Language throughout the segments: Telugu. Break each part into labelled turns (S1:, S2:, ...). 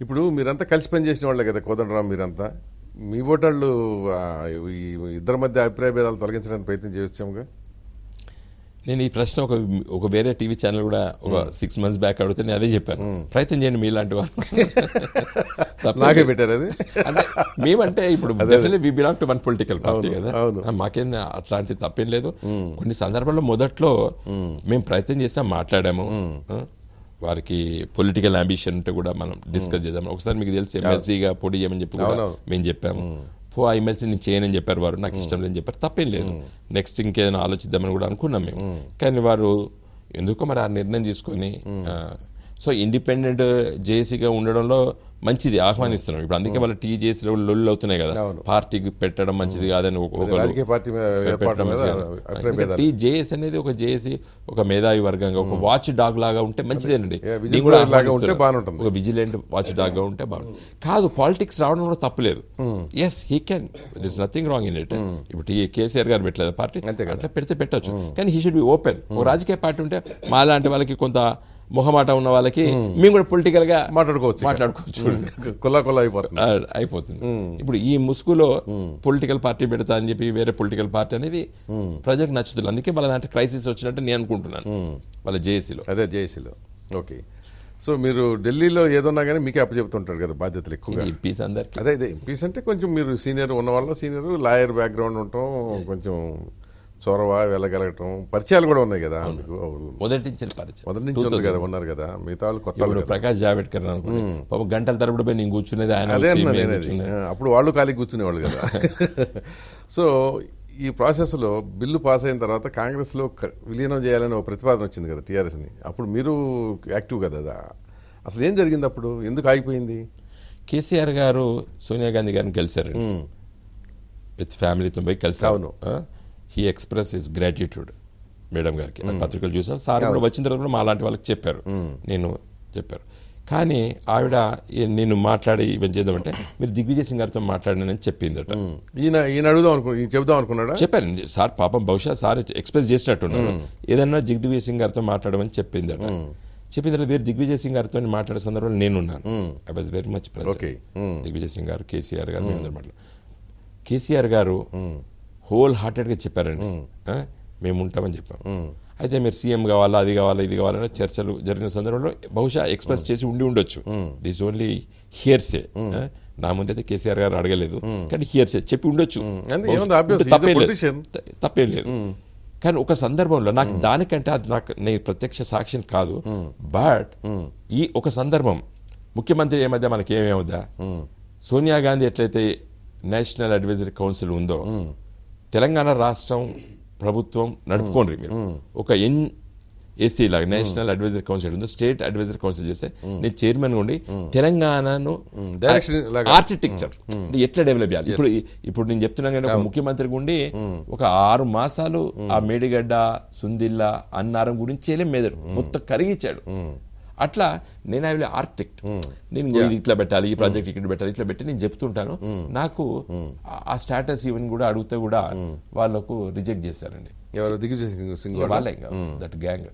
S1: ఇప్పుడు మీరంతా కలిసి పనిచేసిన వాళ్ళే కదా కోదండరాం మీరంతా మీ ఓటర్లు ఆ, ఈ ఇద్దరి మధ్య అభిప్రాయ భేదాలు తొలగించడానికి ప్రయత్నం చేయొచ్చాముగా
S2: నేను ఈ ప్రశ్న ఒక ఒక వేరే టీవీ ఛానల్ కూడా ఒక సిక్స్ మంత్స్ బ్యాక్ అడిగితే నేను అదే చెప్పాను ప్రయత్నం చేయండి మీలాంటి వాళ్ళు తప్పేం
S1: నాకే
S2: లేదు.
S1: పెట్టారు అది
S2: అంటే మేమంటే ఇప్పుడు definitely we belong to one political party
S1: అవును,
S2: కదా
S1: అవును.
S2: ఆ, మాకేం అట్లాంటి తప్పేం లేదు కొన్ని సందర్భాల్లో మొదట్లో మేము ప్రయత్నం చేసాం మాట్లాడాము ఆ, వారికి పొలిటికల్ అంబిషన్ ఉంటే కూడా మనం డిస్కస్ చేద్దాం ఒకసారి మీకు తెలిసి ఎమ్మెల్సీగా పొడి చేయమని చెప్పి కూడా
S1: అవునవును.
S2: మేము చెప్పాము పో ఆ ఎమ్మెల్సీ నేను చేయనని చెప్పారు వారు నాకు ఇష్టం లేదని చెప్పారు తప్పేం లేదు నెక్స్ట్ ఇంకేదైనా ఆలోచిద్దామని కూడా అనుకున్నాం మేము కానీ వారు ఎందుకో మరి ఆ నిర్ణయం తీసుకొని ఆ, సో ఇండిపెండెంట్ జేసీగా ఉండడంలో మంచిది ఆహ్వానిస్తున్నాం ఇప్పుడు అందుకే వాళ్ళ టీ జేసీ లొల్లు అవుతున్నాయి కదా పార్టీకి పెట్టడం మంచిది కాదని ఒక- ఒకరు
S1: రాజకీయ పార్టీ మీద ఏర్పాటు
S2: పెట్టడం
S1: మీద
S2: మంచిది కాదు.
S1: అభిప్రాయ భేదాలు
S2: ఎందుకంటే ఈ జేఎస్ అనేది ఒక జేఏసీ ఒక మేధావి వర్గంగా ఒక వాచ్ డాగ్ లాగా ఉంటే మంచిదేనండి
S1: Yeah,
S2: నేను
S1: vigilant
S2: కూడా
S1: లాగా ఉంటే
S2: ఆహ్వానిస్తున్నాను.
S1: బాగానే ఉంటుంది.
S2: ఒక విజిలెంట్ వాచ్ డాగ్ గా ఉంటే బాగుంటుంది కాదు పాలిటిక్స్ రావడం కూడా తప్పులేదు yes he can this nothing wrong in it ఇప్పుడు ఈ కేసీఆర్ గారు పెట్టలేదు పార్టీ
S1: అంతే కదా.
S2: అట్లా పెడితే పెట్టొచ్చు కానీ హీ షుడ్ బి ఓపెన్ ఒక రాజకీయ పార్టీ ఉంటే మా లాంటి వాళ్ళకి కొంత మొహమాట ఉన్న వాళ్ళకి మేము కూడా పొలిటికల్ గా
S1: మాట్లాడుకోవచ్చు ఇక.
S2: మాట్లాడుకోవచ్చు
S1: కుల్లా కుల్లా అయిపోతుంది
S2: ఆ, అయిపోతుంది ఇప్పుడు ఈ ముసుగులో పొలిటికల్ పార్టీ పెడతా అని చెప్పి వేరే పొలిటికల్ పార్టీ అనేది ప్రజలకు నచ్చుతుంది అందుకే వాళ్ళ దాంట్లో క్రైసిస్ వచ్చినట్టు నేను అనుకుంటున్నాను వాళ్ళ జేఏసీలో
S1: అదే జేఏసీలో ఓకే సో మీరు ఢిల్లీలో ఏదన్నా కానీ మీకే అప్పచెప్తుంటారు కదా బాధ్యతలు ఎక్కువగా
S2: ఎంపీస్ అందరికి
S1: అదే ఇదే ఎంపీస్ అంటే కొంచెం మీరు సీనియర్ ఉన్న వాళ్ళ సీనియర్ లాయర్ బ్యాక్గ్రౌండ్ ఉండటం కొంచెం చొరవ వెళ్ళగలగటం పరిచయాలు కూడా ఉన్నాయి కదా మీకు
S2: మొదటి నుంచి పరిచయం
S1: మొదటి నుంచి ఉంది కదా ఉన్నారు కదా మిగతా వాళ్ళు కొత్త వాళ్ళు
S2: ఇప్పుడు
S1: కదా.
S2: ప్రకాష్ జావడేకర్ అనుకోండి పాపం గంటల తరబడి పోయి నేను కూర్చునేది ఆయన
S1: అదే
S2: వచ్చి
S1: అన్నా
S2: మేము
S1: నేను అది.
S2: కూర్చునేది.
S1: ఆ, అప్పుడు వాళ్ళు ఖాళీ కూర్చునేవాళ్ళు కదా సో ఈ ప్రాసెస్లో బిల్లు పాస్ అయిన తర్వాత కాంగ్రెస్లో క- విలీనం చేయాలని ఒక ప్రతిపాదన వచ్చింది కదా టీఆర్ఎస్ని అప్పుడు మీరు యాక్టివ్ కదా అది. అసలు ఏం జరిగింది అప్పుడు ఎందుకు ఆగిపోయింది
S2: కేసీఆర్ గారు సోనియా గాంధీ గారిని కలిశారు విత్ ఫ్యామిలీతో పోయి కలిసి
S1: అవును.
S2: He express is gratitude madam గారికి ఆ పత్రికలు చూసారు సార్ కూడా వచ్చిన తర్వాత కూడా మా లాంటి వాళ్ళకి చెప్పారు నేను చెప్పారు కానీ ఆవిడ ఈ- నేను మాట్లాడి ఇవన్నీ చేద్దామంటే మీరు దిగ్విజయ్ సింగ్ గారితో మాట్లాడినని చెప్పిందట
S1: ఈయన ఈయన అడుగుదాం అనుకో ఈయన చెబుదాం అనుకున్నాడా
S2: చెప్పారండి సార్ పాపం బహుశా సార్ ఎక్స్ప్రెస్ చేసినట్టున్నారు ఏదన్నా దిగ్విజయ్ సింగ్ గారితో మాట్లాడమని చెప్పిందట చెప్పిన తర్వాత వేరు దిగ్విజయ్ సింగ్ గారితో మాట్లాడే సందర్భంలో నేనున్నాను I was very much
S1: Okay.
S2: Digvijay Singh గారు కేసీఆర్ గారు మేమందరం మాట్లాడు కేసీఆర్ గారు హోల్ హార్టెడ్ గా చెప్పారండి ఆ, మేము ఉంటామని చెప్పాం అయితే మీరు సీఎం కావాలా అది కావాలా ఇది కావాలని చర్చలు జరిగిన సందర్భంలో బహుశా ఎక్స్ప్రెస్ చేసి ఉండి ఉండొచ్చు దిస్ ఓన్లీ హియర్సే నా ముందైతే కేసీఆర్ గారు అడగలేదు కానీ హియర్సే చెప్పి ఉండొచ్చు
S1: అంతే,
S2: బహుశా
S1: ఏముంది, obvious,
S2: ఉంటే
S1: he's a
S2: తప్పేం లేదు.
S1: politician.
S2: త- తప్పేం లేదు కానీ ఒక సందర్భంలో నాకు దానికంటే అది నాకు నేను ప్రత్యక్ష సాక్ష్యం కాదు బట్ ఈ ఒక సందర్భం ముఖ్యమంత్రి ఏ మధ్య మనకి ఏమేమవుదా సోనియా గాంధీ ఎట్లయితే నేషనల్ అడ్వైజరీ కౌన్సిల్ ఉందో తెలంగాణ రాష్ట్రం ప్రభుత్వం నడుపుకోండి మీరు ఒక ఎన్ ఏసీ లాగా నేషనల్ అడ్వైజరీ కౌన్సిల్ ఉందో స్టేట్ అడ్వైజరీ కౌన్సిల్ చేస్తే నేను చైర్మన్ ఉండి తెలంగాణను
S1: Direction లాగా.
S2: ఆర్కిటెక్చర్ ఎట్లా డెవలప్ చేయాలి ఇప్పుడు ఇప్పుడు నేను చెప్తున్నాను కానీ ఒక ముఖ్యమంత్రికి ఉండి ఒక ఆరు మాసాలు ఆ మేడిగడ్డ సుందిల్లా అన్నారం గురించి మెదడు మొత్తం కరిగించాడు అట్లా నేను ఐ ఆర్కిటెక్ట్ నేను ఇది ఇట్లా పెట్టాలి ఈ ప్రాజెక్ట్ ఇక్కడ పెట్టాలి ఇట్లా పెట్టి నేను చెప్తుంటాను నాకు ఆ- ఆ స్టాటస్ ఈవెన్ కూడా అడిగితే కూడా వాళ్ళకు రిజెక్ట్ చేశారండి
S1: ఎవరు దిగ్విజయ్ సింగ్ సింగ్
S2: ఇక
S1: వాళ్ళ?
S2: వాళ్ళే ఇంకా దట్ గ్యాంగ్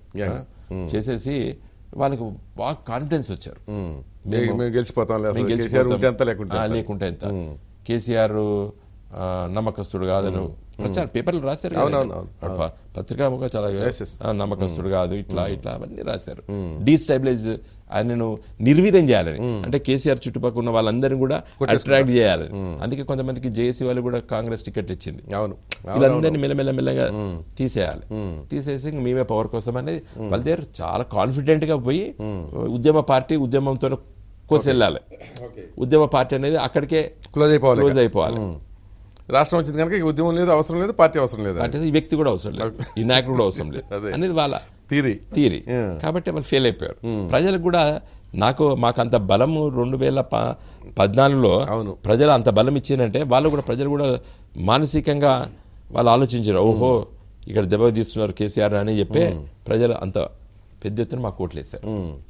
S2: చేసేసి వాళ్ళకి బాగా కాన్ఫిడెన్స్ వచ్చారు
S1: మేము మేము గెలిచిపోతాం లేదు
S2: మేము
S1: అసలు
S2: గెలిచిపోతాం.
S1: కేసీఆర్ ఉంటే అంత లేకుంటే
S2: ఆ,
S1: అంత.
S2: లేకుంటే ఎంత కేసీఆర్ ఆ, నమ్మకస్తుడు కాదని ప్రచారం పేపర్లు రాశారు
S1: అవును,
S2: కదండి.
S1: అవును,
S2: ఆ ప- పత్రికాముఖంగా చాలా
S1: Yes, yes.
S2: ఆ, నమ్మకస్తుడు కాదు ఇట్లా ఇట్లా అవన్నీ రాశారు డీస్టైబిలైజ్ ఆయనను నిర్వీర్యం చేయాలని అంటే కేసీఆర్ చుట్టుపక్కల ఉన్న వాళ్ళందరినీ కూడా అట్రాక్ట్ చేయాలని అందుకే కొంతమందికి జేఏసీ వాళ్ళు కూడా కాంగ్రెస్ టికెట్ ఇచ్చింది
S1: అవును
S2: వీళ్ళందరినీ మెల్లమెల్ల మెల్లగా తీసేయాలి తీసేసి ఇంక మేమే పవర్ కోసం అనేది వాళ్ళ దగ్గర చాలా కాన్ఫిడెంట్ గా పోయి ఉద్యమ పార్టీ ఉద్యమంతో కోసి వెళ్ళాలి ఉద్యమ పార్టీ అనేది అక్కడికే
S1: క్లోజ్ అయిపోవాలి
S2: క్లోజ్ అయిపోవాలి
S1: రాష్ట్రం వచ్చింది కనుక ఇక ఉద్యమం లేదు అవసరం లేదు పార్టీ అవసరం లేదు
S2: అంటే ఈ వ్యక్తి కూడా అవసరం లేదు ఈ నాయకుడు కూడా అవసరం లేదు
S1: అదే.
S2: అనేది వాళ్ళ
S1: తీరి
S2: థియరీ
S1: Yeah.
S2: కాబట్టి వాళ్ళు ఫెయిల్ అయిపోయారు ప్రజలకు కూడా నాకు మాకు అంత బలము రెండు వేల ప- పద్నాలుగులో
S1: అవును.
S2: ప్రజలు అంత బలం ఇచ్చారంటే వాళ్ళు కూడా ప్రజలు కూడా మానసికంగా వాళ్ళు ఆలోచించారు ఓహో ఇక్కడ దెబ్బ తీస్తున్నారు కేసీఆర్ అని చెప్పి ప్రజలు అంత పెద్ద ఎత్తున మాకు ఓట్లు వేశారు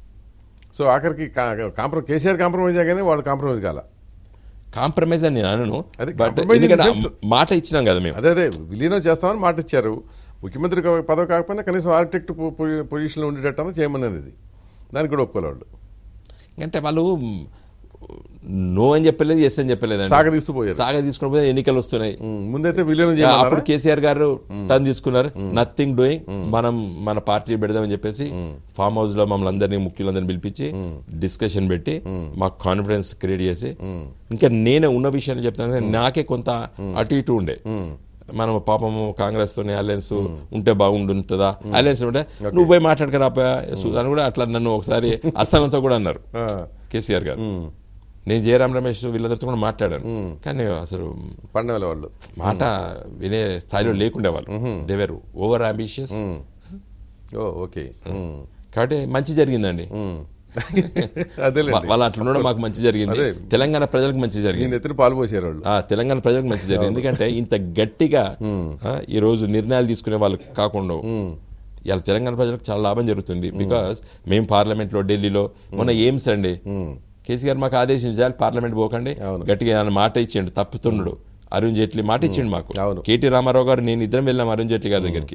S1: సో ఆఖరికి కాంప్రమైజ్ కేసీఆర్ కాంప్రమైజ్ కానీ వాళ్ళు కాంప్రమైజ్ కాల
S2: కాంప్రమైజ్ అని నేను అనను
S1: అదే,
S2: బట్
S1: compromise in the
S2: ఎందుకంటే
S1: sense-
S2: ఆ మాట ఇచ్చినాం కదా మేము
S1: అదే అదే విలీనం చేస్తామని మాట ఇచ్చారు ముఖ్యమంత్రి కా- పదవి కాకపోయినా కనీసం ఆర్కిటెక్ట్ పొ- పొ- పొజిషన్లో ఉండేటట్టు చేయమని అనేది దానికి కూడా ఒప్పుకోలే వాళ్ళు
S2: అంటే వాళ్ళు నో అని చెప్పలేదు ఎస్ అని చెప్పలేదు
S1: సాగదీస్తూ పోయారు
S2: సాగ తీసుకుని పోతే ఎన్నికలు వస్తున్నాయి
S1: ఉమ్, ముందైతే విలీనం
S2: అప్పుడు
S1: చేయమన్నారా
S2: కేసీఆర్ గారు టర్న్ తీసుకున్నారు నథింగ్ డూయింగ్ మనం మన పార్టీ పెడదామని చెప్పేసి ఫామ్ హౌస్ లో మమ్మల్ని అందరినీ ముఖ్యులందరినీ పిలిపించి డిస్కషన్ పెట్టి మాకు కాన్ఫిడెన్స్ క్రియేట్ చేసి ఇంకా నేనే ఉన్న విషయాన్ని చెప్తాను కానీ నాకే కొంత అటు ఇటు ఉండే మనం పాపము కాంగ్రెస్ తోనే అలయన్స్ ఉంటే బాగుంటుందా అలయన్స్ ఉంటే నువ్వు పోయి మాట్లాడకరా అని కూడా అట్లా నన్ను ఒకసారి అస్థానంతో కూడా అన్నారు
S1: ఆ,
S2: కేసీఆర్ గారు నేను జయరాం రమేష్ వీళ్ళందరితో కూడా మాట్లాడాను కానీ అసలు
S1: పండగల వాళ్ళు
S2: మాట వినే స్థాయిలో లేకుండే వాళ్ళు they were over ambitious
S1: oh okay um,
S2: కాబట్టి మంచి జరిగిందండి
S1: ఉమ్. అదేలేండి
S2: వా- వాళ్ళ అట్లా ఉండడం మాకు మంచి జరిగింది
S1: అదే.
S2: తెలంగాణ ప్రజలకు మంచి జరిగింది
S1: నేను ఎత్తున పాలు పోసారు వాళ్ళు
S2: ఆ తెలంగాణ ప్రజలకు మంచి జరిగింది ఎందుకంటే ఇంత గట్టిగా ఆ, ఈ రోజు నిర్ణయాలు తీసుకునే వాళ్ళు కాకుండా ఇలా తెలంగాణ ప్రజలకు చాలా లాభం జరుగుతుంది బికాస్ మేము పార్లమెంట్ లో ఢిల్లీలో మొన్న ఎయిమ్స్ అండి కేసీఆర్ మాకు ఆదేశించాలి పార్లమెంట్ పోకండి
S1: అవును.
S2: గట్టిగా ఆయన మాట ఇచ్చిండు తప్పుతున్నాడు అరుణ్ జైట్లీ మాట ఇచ్చిండు మాకు
S1: అవును.
S2: కేటీ రామారావు గారు నేను ఇద్దరం వెళ్ళాం అరుణ్ జైట్లీ గారి దగ్గరికి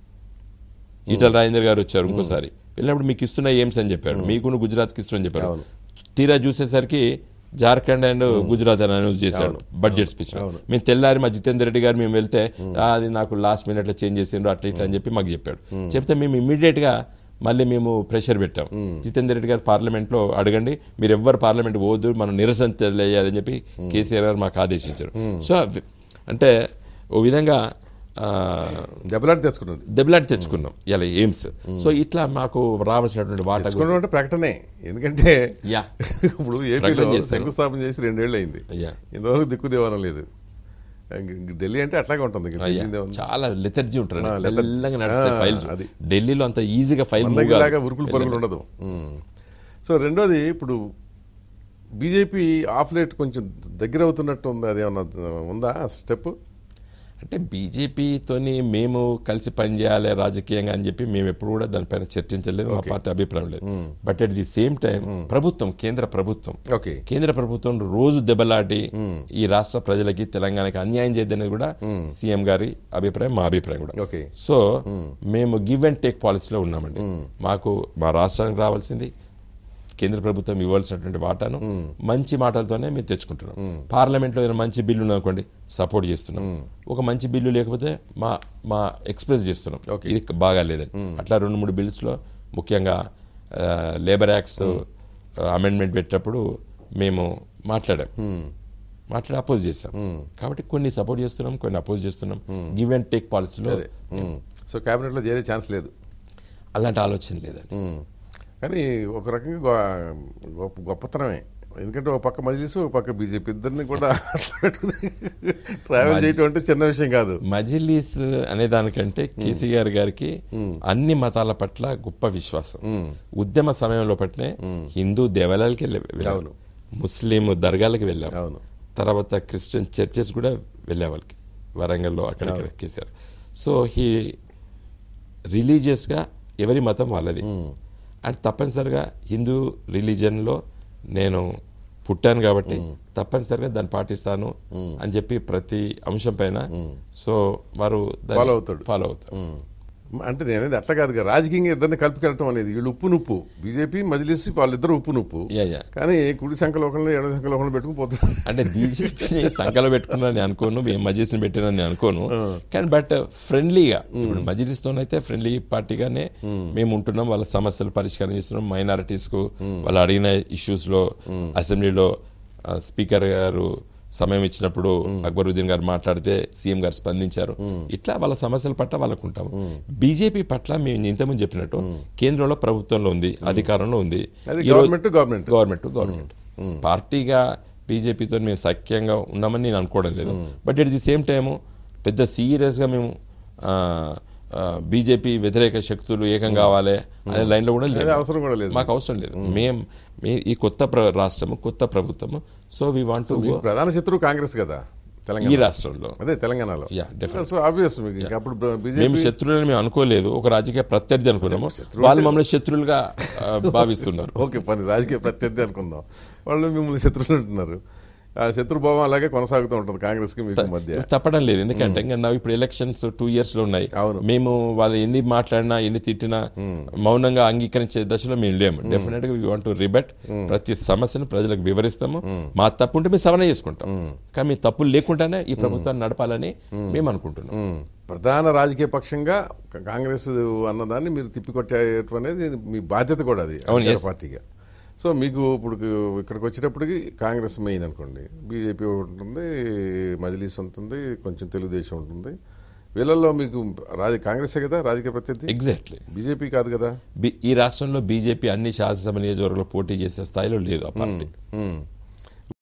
S2: ఈటల రాజేందర్ గారు వచ్చారు ఇంకోసారి వెళ్ళినప్పుడు మీకు ఇస్తున్నా ఎయిమ్స్ అని చెప్పాడు మీకు గుజరాత్కి ఇస్తున్నా చెప్పారు
S1: అవును.
S2: తీరా చూసేసరికి జార్ఖండ్ అండ్ గుజరాత్ అని అనౌన్స్ చేశాడు బడ్జెట్ స్పీచ్ మేము తెల్లారి మా జితేందర్ రెడ్డి గారు మేము వెళ్తే "ఆ, అది నాకు లాస్ట్ మినిట్ లో చేంజ్ చేసిండ్రు అట్లా ఇట్లా అని చెప్పి మాకు చెప్పాడు చెప్తే మేము ఇమీడియట్ గా మళ్ళీ మేము ప్రెషర్ పెట్టాం జితేందర్ రెడ్డి గారు పార్లమెంట్ లో అడగండి మీరు ఎవ్వరు పార్లమెంట్ పోవద్దు మనం నిరసన తెలియాలని చెప్పి కేసీఆర్ గారు మాకు ఆదేశించారు సో అవి- అంటే ఓ విధంగా ఆ,
S1: దెబ్బలాట తెచ్చుకున్నది
S2: దెబ్బలాట తెచ్చుకున్నాం ఇలా ఎయిమ్స్ సో ఇట్లా మాకు రావాల్సినటువంటి వాటా గురించి-
S1: తెచ్చుకోవడం అంటే ప్రకటనే ఎందుకంటే
S2: యా
S1: ఇప్పుడు ఏపీలో
S2: ప్రకటన చేశారు.
S1: శంకుస్థాపన చేసి రెండేళ్ళు అయింది
S2: యా
S1: ఇంతవరకు దిక్కు దేవరం లేదు ఢిల్లీ అంటే అట్లాగే ఉంటుంది ఇంక
S2: అయ్యా,
S1: తెలియదే ఉంది.
S2: చాలా లెథర్జీ ఉంటారు
S1: ఆ, lethargy.
S2: మెల్లగా నడుస్తాయి
S1: ఆ,
S2: ఫైల్స్
S1: అది.
S2: ఢిల్లీలో అంత ఈజీగా ఫైల్
S1: మన దగ్గరలాగా ఉరుకులు పరుగులు ఉండదు సో రెండోది ఇప్పుడు బీజేపీ ఆఫ్ లేట్ కొంచెం దగ్గర అవుతున్నట్టు ఉంది అది ఏమన్నా ఉందా స్టెప్
S2: అంటే బీజేపీతోని మేము కలిసి పనిచేయాలి రాజకీయంగా అని చెప్పి మేము ఎప్పుడు కూడా దానిపైన చర్చించలేదు మా పార్టీ అభిప్రాయం లేదు but at the same time ప్రభుత్వం కేంద్ర ప్రభుత్వం
S1: ఓకే
S2: కేంద్ర ప్రభుత్వం రోజు దెబ్బలాడి ఈ రాష్ట్ర ప్రజలకి తెలంగాణకి అన్యాయం చేయద్దనేది కూడా సీఎం గారి అభిప్రాయం మా అభిప్రాయం కూడా
S1: ఓకే
S2: సో మేము గివ్ అండ్ టేక్ పాలసీలో ఉన్నామండి మాకు మా రాష్ట్రానికి రావాల్సింది కేంద్ర ప్రభుత్వం ఇవ్వాల్సినటువంటి వాటాను మంచి మాటలతోనే మేము తెచ్చుకుంటున్నాం పార్లమెంట్లో ఏదైనా మంచి బిల్లు ఉందనుకోండి సపోర్ట్ చేస్తున్నాం ఒక మంచి బిల్లు లేకపోతే మా మా ఎక్స్ప్రెస్ చేస్తున్నాం
S1: Okay.
S2: ఇది బాగా లేదని అట్లా రెండు మూడు బిల్స్ లో ముఖ్యంగా లేబర్ యాక్ట్స్ అమెండ్మెంట్ పెట్టినప్పుడు మేము మాట్లాడాం మాట్లాడి అపోజ్ చేస్తాం కాబట్టి కొన్ని సపోర్ట్ చేస్తున్నాం కొన్ని అపోజ్ చేస్తున్నాం గివ్ అండ్ టేక్ పాలసీలో
S1: అదే సో క్యాబినెట్లో చేరే ఛాన్స్ లేదు
S2: అలాంటి ఆలోచన లేదండి
S1: ఉమ్. కానీ ఒక రకంగా గొ- గొప్ప గొప్పతనమే ఎందుకంటే ఒక పక్క మజ్లిస్ ఒక పక్క బీజేపీ ఇద్దరిని కూడా ట్రావెల్ చేయటం అంటే చిన్న విషయం కాదు
S2: మజిలీస్ అనే దానికంటే కేసీఆర్ గారికి అన్ని మతాల పట్ల గొప్ప విశ్వాసం ఉద్యమ సమయంలో పట్నే హిందూ దేవాలయాలకి వెళ్ళి వెళ్ళాం.
S1: అవును.
S2: ముస్లిం దర్గాలకి వెళ్ళాం
S1: అవును.
S2: తర్వాత క్రిస్టియన్ చర్చెస్ కూడా వెళ్ళే వాళ్ళకి వరంగల్లో అక్కడక్కడ కేసీఆర్ సో హీ రిలీజియస్గా ఎవరి మతం వాళ్ళది అండ్ తప్పనిసరిగా హిందూ రిలీజన్లో నేను పుట్టాను కాబట్టి తప్పనిసరిగా దాన్ని పాటిస్తాను అని చెప్పి ప్రతి అంశం పైన సో వారు దాన్ని
S1: Follow అవుతాడు.
S2: ఫాలో అవుతారు
S1: ఉమ్. అంటే నేను అనేది అట్లా కాదు కదా. రాజకీయంగా ఇద్దరిని కలిపికెళ్ళటం అనేది వీళ్ళు ఉప్పు నుప్పు బీజేపీ మజ్లిస్ వాళ్ళిద్దరు ఉప్పు నుప్పు
S2: యా యా
S1: కానీ కుడి సంఖ్యలో ఒకరిని ఎడ సంఖ్యలో ఒకరిని పెట్టుకుని పోతున్నారు
S2: అంటే బీజేపీ సంఖ్యలో పెట్టుకున్నాను అనుకోను మేము మజిలీస్ని పెట్టానని అనుకోను కానీ బట్ ఫ్రెండ్లీగా ఇప్పుడు మజిలీస్తోనైతే ఫ్రెండ్లీ పార్టీగానే మేము ఉంటున్నాం వాళ్ళ సమస్యలు పరిష్కారం చేస్తున్నాం మైనారిటీస్ కు వాళ్ళు అడిగిన ఇష్యూస్ లో అసెంబ్లీలో ఆ, స్పీకర్ గారు సమయం ఇచ్చినప్పుడు అక్బరుద్దీన్ గారు మాట్లాడితే సీఎం గారు స్పందించారు ఇట్లా వాళ్ళ సమస్యల పట్ల వాళ్ళకు ఉంటాము బీజేపీ పట్ల మేము ఇంతకుముందు చెప్పినట్టు కేంద్రంలో ప్రభుత్వంలో ఉంది అధికారంలో ఉంది
S1: అది
S2: ఈ రోజు-
S1: గవర్నమెంట్ గవర్నమెంట్
S2: గవర్నమెంట్ గవర్నమెంట్ పార్టీగా బీజేపీతో మేము సఖ్యంగా ఉన్నామని నేను అనుకోవడం లేదు but at the same time పెద్ద సీరియస్గా మేము బీజేపీ వ్యతిరేక శక్తులు ఏకం కావాలి అనే లైన్లో కూడా
S1: అదే
S2: లేదు
S1: అవసరం కూడా లేదు
S2: మాకు అవసరం లేదు మేం మే ఈ కొత్త ప్ర- రాష్ట్రము కొత్త ప్రభుత్వము సో వి వాంట్ టు
S1: మీకు ప్రధాన శత్రువు కాంగ్రెస్ కదా
S2: ఈ
S1: తెలంగాణ
S2: రాష్ట్రంలో
S1: అదే తెలంగాణలో
S2: Yeah, definitely.
S1: సో ఆబ్వియస్ మీకు ఇంకా అప్పుడు
S2: మేము
S1: బీజేపీ
S2: శత్రువులని మేము అనుకోలేదు ఒక రాజకీయ ప్రత్యర్థి అనుకున్నాము వాళ్ళు మమ్మల్ని శత్రువులుగా ఆ, భావిస్తున్నారు
S1: ఓకే పని రాజకీయ ప్రత్యర్థి అనుకుందాం వాళ్ళు మిమ్మల్ని శత్రువులు అంటున్నారు ఆ శత్రుభావం అలాగే కొనసాగుతూ ఉంటుంది కాంగ్రెస్ కి మీకు మధ్య
S2: తప్పడం లేదు ఎందుకంటే ఇంకా నా ఇప్పుడు ఎలక్షన్స్ టూ ఇయర్స్ లో ఉన్నాయి
S1: అవును.
S2: మేము వాళ్ళు ఎన్ని మాట్లాడినా ఎన్ని తిట్టినా మౌనంగా అంగీకరించే దశలో మేము లేము డెఫినెట్ గా వాంట్ టు రిబెట్ ప్రతి సమస్యను ప్రజలకు వివరిస్తాము మా తప్పు ఉంటే మేము సవరణ చేసుకుంటాం కానీ మీ తప్పులు లేకుండానే ఈ ప్రభుత్వాన్ని నడపాలని మేము అనుకుంటున్నాం
S1: ఉమ్. ప్రధాన రాజకీయ పక్షంగా కా- కాంగ్రెస్ అన్నదాన్ని మీరు తిప్పికొట్టేయటం అనేది మీ బాధ్యత కూడా అది
S2: అవును,
S1: అధికార
S2: yes.
S1: పార్టీగా సో మీకు ఇప్పుడు ఇక్కడికి వచ్చేటప్పటికి కాంగ్రెస్ మెయిన్ అనుకోండి బీజేపీ ఉంటుంది మజ్లీస్ ఉంటుంది కొంచెం తెలుగుదేశం ఉంటుంది వీళ్ళల్లో మీకు రాజ కాంగ్రెసే కదా రాజకీయ ప్రత్యర్థి
S2: ఎగ్జాక్ట్లీ
S1: బీజేపీ కాదు కదా
S2: ఈ రాష్ట్రంలో బీజేపీ అన్ని శాసనసభ నియోజకవర్గాల్లో పోటీ చేసే స్థాయిలో లేదు ఆ పార్టీ
S1: ఉమ్.